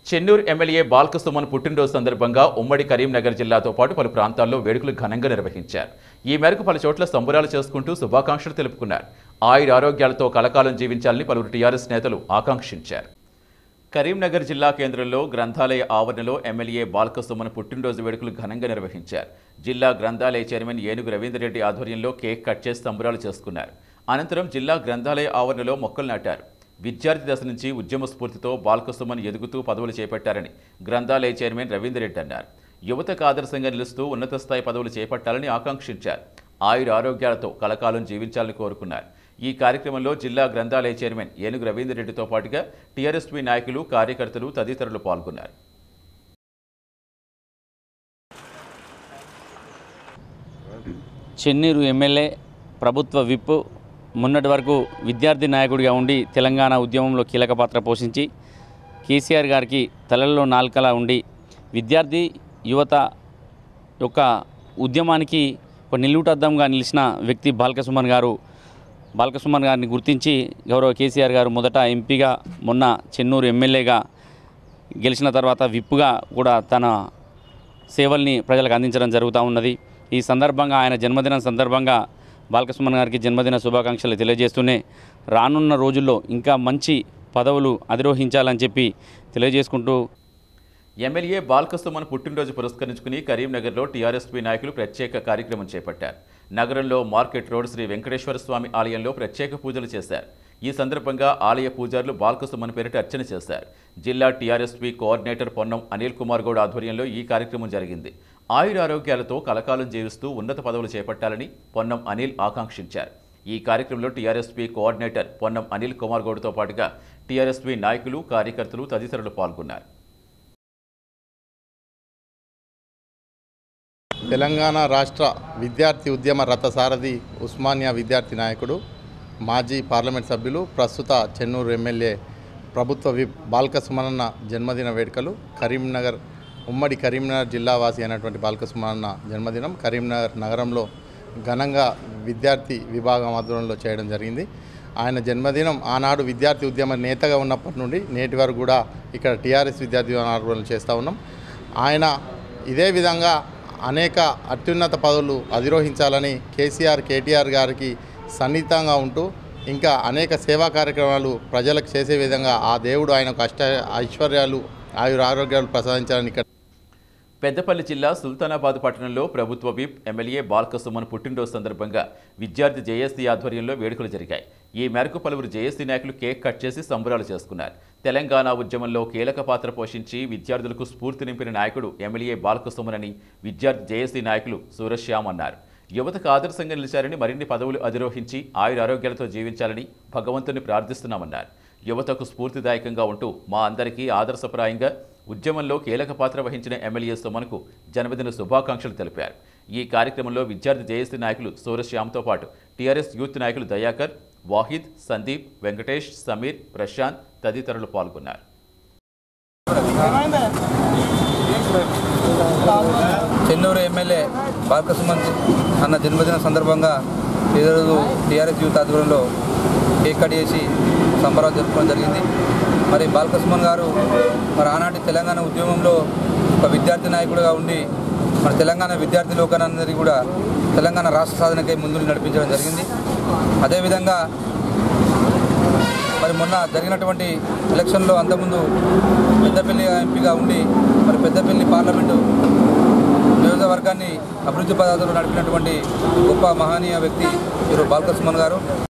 Chennur MLA Balka Suman పుట్టినరోజు సందర్భంగా ఉమ్మడి కరీంనగర్ జిల్లాతో పాటు పలు ప్రాంతాల్లో వేడుకలు ఘనంగా నిర్వహించారు ఈ మేరకు పలు చోట్ల సంబురాలు చేసుకుంటూ శుభాకాంక్షలు తెలుపుకున్నారు ఆయుర ఆరోగ్యాలతో కలకాలం జీవించాలని పలువురు టీఆర్ఎస్ నేతలు ఆకాంక్షించారు కరీంనగర్ జిల్లా కేంద్రంలో గ్రంథాలయ ఆవరణలో ఎమ్మెల్యే బాల్క సుమన్ పుట్టినరోజు వేడుకలు ఘనంగా నిర్వహించారు జిల్లా గ్రంథాలయ చైర్మన్ ఏనుగు రవీందర్ రెడ్డి ఆధ్వర్యంలో కేక్ కట్ చేసి సంబరాలు చేసుకున్నారు అనంతరం జిల్లా గ్రంథాలయ ఆవరణలో మొక్కలు నాటారు విద్యార్థి దశ నుంచి ఉద్యమ స్ఫూర్తితో బాల్క సుమన్ ఎదుగుతూ పదవులు చేపట్టారని గ్రంథాలయ చైర్మన్ రవీందర్ రెడ్డి అన్నారు యువతకు ఆదర్శంగా నిలుస్తూ ఉన్నత స్థాయి పదవులు చేపట్టాలని ఆకాంక్షించారు ఆయుర ఆరోగ్యాలతో కలకాలం జీవించాలని కోరుకున్నారు ఈ కార్యక్రమంలో జిల్లా గ్రంథాలయ చైర్మన్ ఏనుగు రవీందర్ రెడ్డితో పాటుగా టీఆర్ఎస్పీ నాయకులు కార్యకర్తలు తదితరులు పాల్గొన్నారు చెన్నీరు ఎమ్మెల్యే ప్రభుత్వ విప్ మొన్నటి వరకు విద్యార్థి నాయకుడిగా ఉండి తెలంగాణ ఉద్యమంలో కీలక పాత్ర పోషించి కేసీఆర్ గారికి తలల్లో నాల్కలా ఉండి విద్యార్థి యువత యొక్క ఉద్యమానికి ఒక నిలువుటద్దంగా నిలిచిన వ్యక్తి బాల్కసుమన్ గారు బాల్కసుమన్ గారిని గుర్తించి గౌరవ కేసీఆర్ గారు మొదట ఎంపీగా మొన్న చెన్నూరు ఎమ్మెల్యేగా గెలిచిన తర్వాత విప్పుగా కూడా తన సేవల్ని ప్రజలకు అందించడం జరుగుతూ ఉన్నది ఈ సందర్భంగా ఆయన జన్మదినం సందర్భంగా బాలకృష్ణ గారికి జన్మదిన శుభాకాంక్షలు తెలియజేస్తూనే రానున్న రోజుల్లో ఇంకా మంచి పదవులు అధిరోహించాలని చెప్పి తెలియజేసుకుంటూ ఎమ్మెల్యే బాల్కసుమన్ పుట్టినరోజు పురస్కరించుకుని కరీంనగర్లో టీఆర్ఎస్పీ నాయకులు ప్రత్యేక కార్యక్రమం చేపట్టారు నగరంలో మార్కెట్ రోడ్ శ్రీ వెంకటేశ్వర స్వామి ఆలయంలో ప్రత్యేక పూజలు చేశారు ఈ సందర్భంగా ఆలయ పూజారులు బాల్కసుమన్ పేరిట అర్చన చేశారు జిల్లా టీఆర్ఎస్పీ కోఆర్డినేటర్ పొన్నం అనిల్ కుమార్ గౌడ్ ఆధ్వర్యంలో ఈ కార్యక్రమం జరిగింది ఆయుర ఆరోగ్యాలతో కలకాలం జీవిస్తూ ఉన్నత పదవులు చేపట్టాలని పొన్నం అనిల్ ఆకాంక్షించారు ఈ కార్యక్రమంలో టీఆర్ఎస్పీ కోఆర్డినేటర్ పొన్నం అనిల్ కుమార్ గౌడ్తో పాటుగా టీఆర్ఎస్పీ నాయకులు కార్యకర్తలు తదితరులు పాల్గొన్నారు తెలంగాణ రాష్ట్ర విద్యార్థి ఉద్యమ రథసారథి ఉస్మానియా విద్యార్థి నాయకుడు మాజీ పార్లమెంట్ సభ్యులు ప్రస్తుత చెన్నూరు ఎమ్మెల్యే ప్రభుత్వ విప్ బాల్క సుమనన్న జన్మదిన వేడుకలు కరీంనగర్ ఉమ్మడి కరీంనగర్ జిల్లా వాసి అయినటువంటి బాల్క సుమనన్న జన్మదినం కరీంనగర్ నగరంలో ఘనంగా విద్యార్థి విభాగం ఆధ్వర్యంలో చేయడం జరిగింది ఆయన జన్మదినం ఆనాడు విద్యార్థి ఉద్యమ నేతగా ఉన్నప్పటి నుండి నేటి వరకు కూడా ఇక్కడ టీఆర్ఎస్ విద్యార్థి ఆధ్వర్యంలో చేస్తూ ఉన్నాం ఆయన ఇదే విధంగా అనేక అత్యున్నత పదవులు అధిరోహించాలని కేసీఆర్ కేటీఆర్ గారికి సన్నిహితంగా ఉంటూ ఇంకా అనేక సేవా కార్యక్రమాలు ప్రజలకు చేసే విధంగా ఆ దేవుడు ఆయనకు అష్ట ఐశ్వర్యాలు ఆయుర ఆరోగ్యాలు ప్రసాదించాలని ఇక్కడ పెద్దపల్లి జిల్లా సుల్తానాబాద్ పట్టణంలో ప్రభుత్వ విప్ ఎమ్మెల్యే బాల్క సుమన్ పుట్టినరోజు సందర్భంగా విద్యార్థి జేఏసీ ఆధ్వర్యంలో వేడుకలు జరిగాయి ఈ మేరకు పలువురు జేఏసీ నాయకులు కేక్ కట్ చేసి సంబరాలు చేసుకున్నారు తెలంగాణ ఉద్యమంలో కీలక పాత్ర పోషించి విద్యార్థులకు స్ఫూర్తి నింపిన నాయకుడు ఎమ్మెల్యే బాల్క సుమన్ అని విద్యార్థి జేఏసీ నాయకులు సూరశ్యామ్ అన్నారు యువతకు ఆదర్శంగా నిలిచారని మరిన్ని పదవులు అధిరోహించి ఆయుర ఆరోగ్యాలతో జీవించాలని భగవంతుని ప్రార్థిస్తున్నామన్నారు యువతకు స్ఫూర్తిదాయకంగా ఉంటూ మా అందరికీ ఆదర్శప్రాయంగా ఉద్యమంలో కీలక పాత్ర వహించిన ఎమ్మెల్యే సుమన్కు జన్మదిన శుభాకాంక్షలు తెలిపారు ఈ కార్యక్రమంలో విద్యార్థి జేఏసీ నాయకులు సూరశ్యామ్తో పాటు టీఆర్ఎస్ యూత్ నాయకులు దయాకర్ వాహిద్ సందీప్ వెంకటేష్ సమీర్ ప్రశాంత్ తదితరులు పాల్గొన్నారు చెన్నూరు ఎమ్మెల్యే బాల్క సుమంత్ అన్న జన్మదిన సందర్భంగా ఈరోజు టీఆర్ఎస్ యూత్ ఆధ్వర్యంలో కేక్ కట్ చేసి సంబరాలు జరుపుకోవడం జరిగింది మరి బాల్క సుమన్ గారు మరి ఆనాటి తెలంగాణ ఉద్యమంలో ఒక విద్యార్థి నాయకుడిగా ఉండి మన తెలంగాణ విద్యార్థి లోకానందరికీ కూడా తెలంగాణ రాష్ట్ర సాధనకై ముందు నడిపించడం జరిగింది అదేవిధంగా మరి మొన్న జరిగినటువంటి ఎలక్షన్లో అంతకుముందు పెద్దపల్లి ఎంపీగా ఉండి మరి పెద్దపల్లి పార్లమెంటు నియోజకవర్గాన్ని అభివృద్ధి పదార్థాలు నడిపినటువంటి గొప్ప మహనీయ వ్యక్తి ఈరోజు బాల్క సుమన్ గారు